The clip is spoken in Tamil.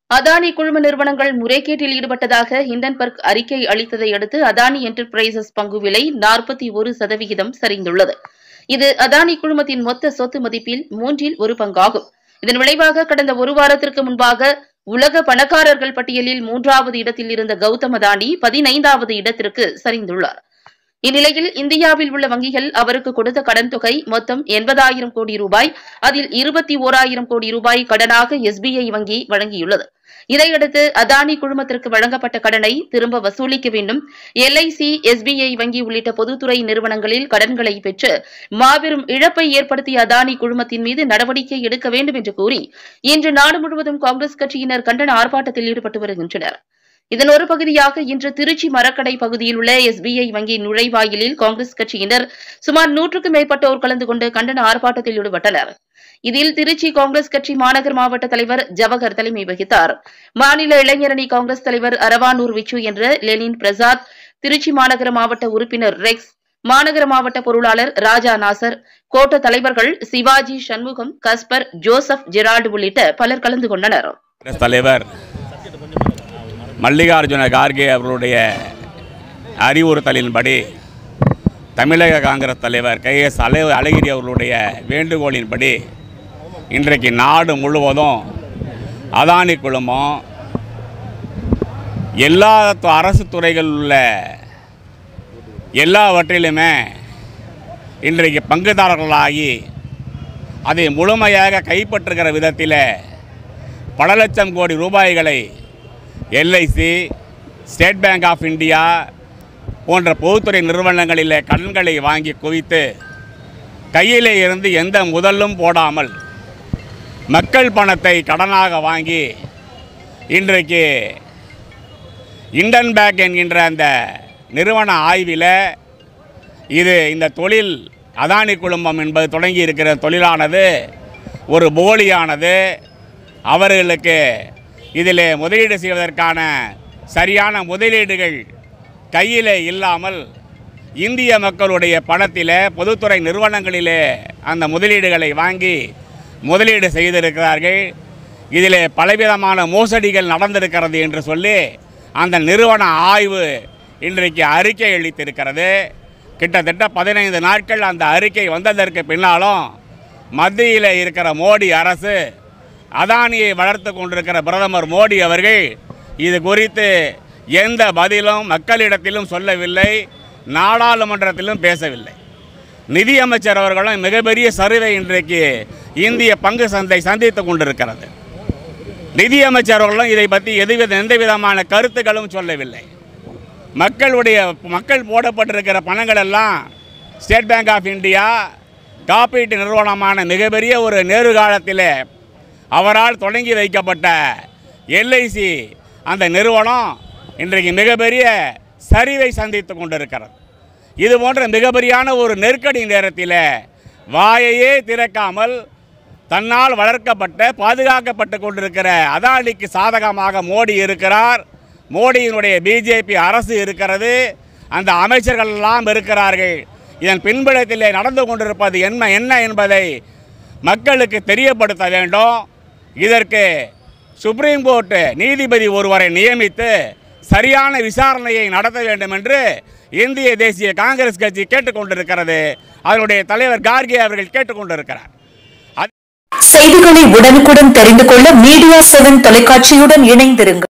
அதானி குழும நிறுவனங்கள் முறைகேட்டில் ஈடுபட்டதாக ஹிண்டன்பர்க் அறிக்கை அளித்ததை அடுத்து அதானி என்டர்பிரைசஸ் பங்கு விலை நாற்பத்தி ஒரு சதவிகிதம் சரிந்துள்ளது இது அதானி குழுமத்தின் மொத்த சொத்து மதிப்பில் மூன்றில் ஒரு பங்காகும் இதன் விளைவாக கடந்த ஒரு வாரத்திற்கு முன்பாக உலக பணக்காரர்கள் பட்டியலில் மூன்றாவது இடத்தில் இருந்த கௌதம் அதானி பதினைந்தாவது இடத்திற்கு சரிந்துள்ளார் இந்நிலையில் இந்தியாவில் உள்ள வங்கிகள் அவருக்கு கொடுத்த கடன் தொகை மொத்தம் எண்பதாயிரம் கோடி ரூபாய் அதில் இருபத்தி ஓராயிரம் கோடி ரூபாய் கடனாக எஸ்பிஐ வங்கி வழங்கியுள்ளது இதையடுத்து அதானி குழுமத்திற்கு வழங்கப்பட்ட கடனை திரும்ப வசூலிக்க வேண்டும் எல்ஐசி எஸ்பிஐ வங்கி உள்ளிட்ட பொதுத்துறை நிறுவனங்களில் கடன்களை பெற்று மாபெரும் இழப்பை ஏற்படுத்திய அதானி குழுமத்தின் மீது நடவடிக்கை எடுக்க வேண்டும் என்று கூறி இன்று நாடு முழுவதும் காங்கிரஸ் கட்சியினர் கண்டன ஆர்ப்பாட்டத்தில் ஈடுபட்டு வருகின்றனர் இதன் ஒரு பகுதியாக இன்று திருச்சி மரக்கடை பகுதியில் உள்ள எஸ்பிஐ வங்கி நுழைவாயிலில் காங்கிரஸ் கட்சியினர் சுமார் நூற்றுக்கும் மேற்பட்டோர் கலந்து கொண்டு கண்டன ஆர்ப்பாட்டத்தில் ஈடுபட்டனர் இதில் திருச்சி காங்கிரஸ் கட்சி மாநகர் மாவட்ட தலைவர் ஜவஹர் தலைமை வகித்தார் மாநில இளைஞரணி காங்கிரஸ் தலைவர் அரவானூர் விச்சு என்ற லெனின் பிரசாத் திருச்சி மாநகர மாவட்ட உறுப்பினர் ரெக்ஸ் மாநகர மாவட்ட பொருளாளர் ராஜா நாசர் கோட்ட தலைவர்கள் Sivaji Shanmugam Kaspar Joseph Gerald உள்ளிட்ட பலர் கலந்து கொண்டனர் காங்கிரஸ் தலைவர் மல்லிகார்ஜுன கார்கே அவர்களுடைய அறிவுறுத்தலின்படி தமிழக காங்கிரஸ் தலைவர் கே எஸ் அலை அழகிரி அவர்களுடைய வேண்டுகோளின்படி இன்றைக்கு நாடு முழுவதும் அதானி குழுமம் எல்லா து- அரசு துறைகளில் உள்ள எல்லாவற்றிலுமே இன்றைக்கு பங்குதாரர்களாகி அதை முழுமையாக கைப்பற்றுகிற விதத்தில் பல லட்சம் கோடி ரூபாய்களை LIC State Bank of India போன்ற பொதுத்துறை நிறுவனங்களில் கடன்களை வாங்கி குவித்து கையிலே இருந்து எந்த முதலும் போடாமல் மக்கள் பணத்தை கடனாக வாங்கி இன்றைக்கு இண்டன் பேக் என்கின்ற அந்த நிறுவன ஆய்வில் இது இந்த தொழில் அதானி குழுமம் என்பது தொடங்கி இருக்கிற தொழிலானது ஒரு போலியானது அவர்களுக்கு இதில் முதலீடு செய்வதற்கான சரியான முதலீடுகள் கையில் இல்லாமல் இந்திய மக்களுடைய பணத்தில் பொதுத்துறை நிறுவனங்களிலே அந்த முதலீடுகளை வாங்கி முதலீடு செய்திருக்கிறார்கள் இதில் பலவிதமான மோசடிகள் நடந்திருக்கிறது என்று சொல்லி அந்த நிறுவன ஆய்வு இன்றைக்கு அறிக்கை அளித்திருக்கிறது கிட்டத்தட்ட பதினைந்து நாட்கள் அந்த அறிக்கை வந்ததற்கு பின்னாலும் மத்தியில் இருக்கிற மோடி அரசு அதானியை வளர்த்து கொண்டிருக்கிற பிரதமர் மோடி அவர்கள் இது குறித்து எந்த பதிலும் மக்களிடத்திலும் சொல்லவில்லை நாடாளுமன்றத்திலும் பேசவில்லை நிதியமைச்சர் அவர்களும் மிகப்பெரிய சரிவை இன்றைக்கு இந்திய பங்கு சந்தை சந்தித்து கொண்டிருக்கிறது நிதியமைச்சர் அவர்களும் இதை பற்றி எதுவித எந்த விதமான கருத்துக்களும் சொல்லவில்லை மக்களுடைய மக்கள் போடப்பட்டிருக்கிற பணங்கள் எல்லாம் ஸ்டேட் பேங்க் ஆஃப் இந்தியா காப்பீட்டு நிறுவனமான மிகப்பெரிய ஒரு நேரு காலத்தில் அவரால் தொடங்கி வைக்கப்பட்ட எல்ஐசி அந்த நிறுவனம் இன்றைக்கு மிகப்பெரிய சரிவை சந்தித்து கொண்டிருக்கிறது இது போன்ற மிகப்பெரியான ஒரு நெருக்கடி நேரத்தில் வாயையே திறக்காமல் தன்னால் வளர்க்கப்பட்ட பாதுகாக்கப்பட்டு கொண்டிருக்கிற அதானிக்கு சாதகமாக மோடி இருக்கிறார் மோடியினுடைய பிஜேபி அரசு இருக்கிறது அந்த அமைச்சர்கள் எல்லாம் இருக்கிறார்கள் இதன் பின்புலத்திலே நடந்து கொண்டிருப்பது என்ன என்ன என்பதை மக்களுக்கு தெரியப்படுத்த வேண்டும் இதற்கு சுப்ரீம் கோர்ட்டு நீதிபதி ஒருவரை நியமித்து சரியான விசாரணையை நடத்த வேண்டும் என்று இந்திய தேசிய காங்கிரஸ் கட்சி கேட்டுக்கொண்டிருக்கிறது அதனுடைய தலைவர் கார்கே அவர்கள் கேட்டுக்கொண்டிருக்கிறார் செய்திகளை உடனுக்குடன் தெரிந்து கொள்ள மீடியா செவன் தொலைக்காட்சியுடன் இணைந்திருங்கள்